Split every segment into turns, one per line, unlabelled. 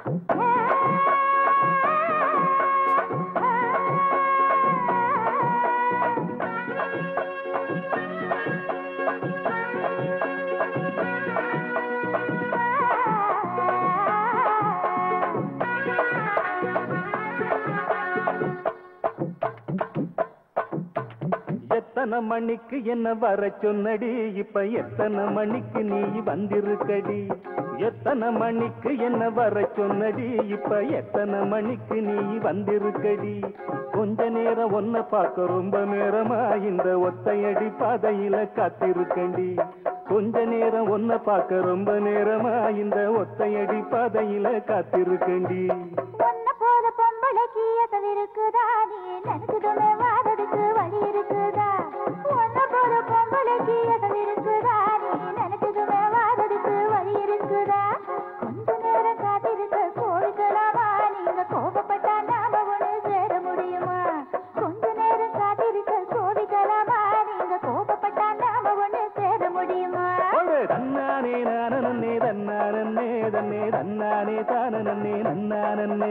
எத்தனை மணிக்கு என்ன வர சொன்னடி இப்ப எத்தனை மணிக்கு நீ வந்திருக்கடி எத்தனை மணிக்கு என்ன வர சொன்னடி இப்ப எத்தனை மணிக்கு நீ வந்திருக்கடி கொஞ்ச நேரம் ஒன்ன பார்க்க ரொம்ப நேரமா இந்த ஒத்தையடி பாதையில காத்திருக்கண்டி கொஞ்ச நேரம் ஒன்ன பார்க்க ரொம்ப நேரமா இந்த ஒத்தையடி பாதையில காத்திருக்கண்டி
உன்னை போல பொம்பளைக்கு எத்தனை இருக்குதா நீ நினைச்சதுமே வாததுக்கு வழி இருக்குதா உன்னை போல பொம்பளைக்கு எத்தனை இருக்குதா நீ நினைச்சதுமே வாததுக்கு வழி இருக்குதா கொஞ்ச நேரம் காத்திருக்க கோவிக்கலாமா நீங்க கோபப்பட்டா நாம ஒண்ணு சேர முடியுமா கொஞ்ச நேரம் காத்திருக்க கோவிக்கலாமா நீங்க கோபப்பட்டா நாம ஒண்ணு சேர முடியுமா
ஒரு தன்னானே நானே தன்னானே தன்னே தன்னானே தானே நன்னானே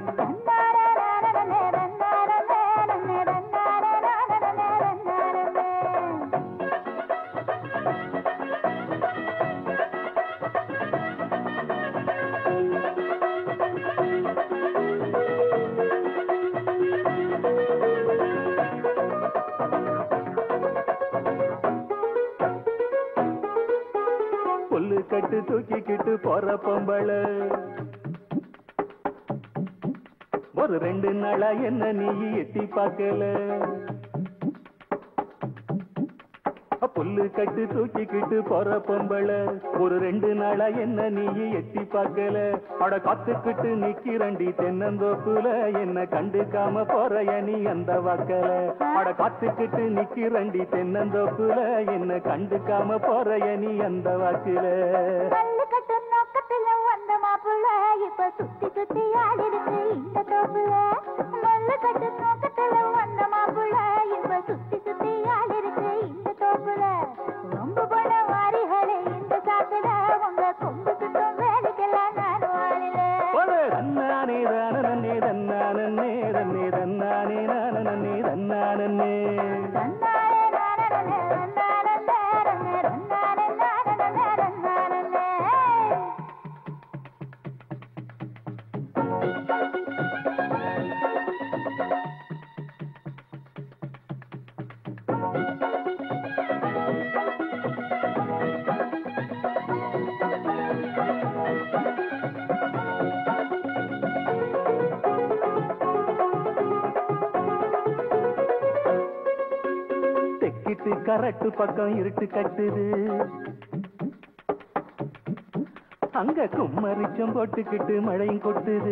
புல்லு கட்டு தூக்கிக்கிட்டு போற பொம்பளை ஒரு ரெண்டு நாளா என்ன நீ எட்டி பார்க்கல புல்லு கட்டு தூக்கிக்கிட்டு போற பொம்பளை ஒரு ரெண்டு நாளா என்ன நீ எட்டி பார்க்கல அட காத்துக்கிட்டு நிக்கிறண்டி தென்னந்தோப்புல என்ன கண்டுக்காம போறைய நீ அந்த வாக்கல அட காத்துக்கிட்டு நிக்கிறண்டி தென்னந்தோப்புல என்ன கண்டுக்காம போறைய நீ அந்த வாக்குல
கல்லு கட்டும் நோக்கத்துல வந்த மாப்புள்ள இப்ப சுத்தி சுத்தி ஆடிருக்கு இந்த தோப்புல மல்லு கட்டும் நோக்கத்துல வந்த மாப்புள்ள இப்ப சுத்தி சுத்தி ஆடிருக்கு இந்த தோப்புல ரொம்ப பண வாரிகளே இந்த சாக்குல உங்க கொம்பு சுத்தம் வேலைக்கெல்லாம் நான் வாழில
ஒரு தன்னானே தானே தன்னானே தன்னே தன்னானே நானே தன்னானே
தன்னாரே நானனே ரன்னானே ரன்னே ரன்னானே நானனே ரன்னானே
தெக்கிட்டு கரட்டு பக்கம் இருட்டு கட்டுது அங்க கும்மரிச்சம் போட்டுக்கிட்டு மழையும் கொட்டுது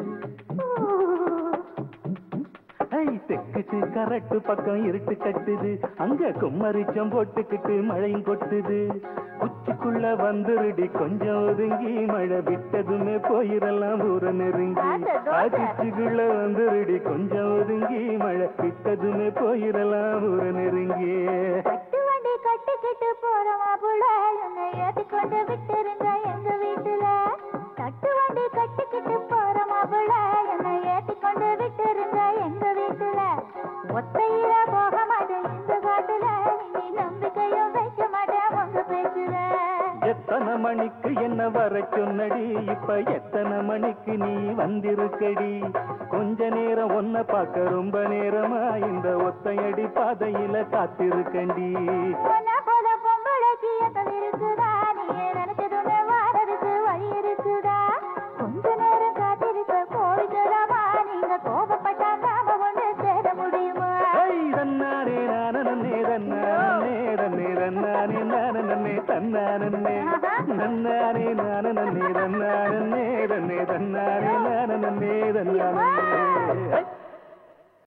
ஐ தெக்கிட்டு கரட்டு பக்கம் இருட்டு கட்டுது அங்க கும்மரிச்சம் போட்டுக்கிட்டு மழையும் கொட்டுது உச்சிக்குள்ள வந்துருடி கொஞ்சம் ஒதுங்கி மழை விட்டதுமே போயிடலாம் ஊர நெருங்கி
தோசை, தோசை.
உச்சிக்குள்ள வந்துருடி கொஞ்சம் ஒதுங்கி மழை விட்டதுமே போயிடலாம் ஊர நெருங்கி
கட்டு வண்டி கட்டிக்கிட்டு போற மாப்புள்ள என்னை ஏத்திக்கொண்டு விட்டுருங்க எங்க வீட்டுல கட்டு வண்டி கட்டிக்கிட்டு போற மாப்புள்ள என்னை ஏத்திக்கொண்டு விட்டுருங்க எங்க வீட்டுல ஒத்தையில போக மாட்டேன் இந்த காட்டுல இனி நம்பிக்கையும் வைக்க மாட்டேன் உங்க பேச்சுல
எத்தனை மணிக்கு என்ன வர சொன்னடி இப்ப எத்தனை மணிக்கு நீ வந்திருக்கடி கொஞ்ச நேரம் ஒன்ன பார்க்க ரொம்ப நேரமா இந்த ஒத்தையடி பாதையில காத்திருக்கண்டி
பொண்ணா போல பொம்பளைக்கு எத்தனை இருக்குதா நீ நினைச்சதுமே வாரதுக்கு வழி இருக்குதா கொஞ்ச நேரம் காத்திருக்க கோவிக்கலாமா நீங்க கோபப்பட்டா நாம ஒண்ணு சேர முடியுமா
ஐ, தன்னானே நானே தன்னானே தன்னே தன்னானே நானே தன்னானே நன்னானே நானே தன்னானே தன்னே தன்னானே நானே தன்னானே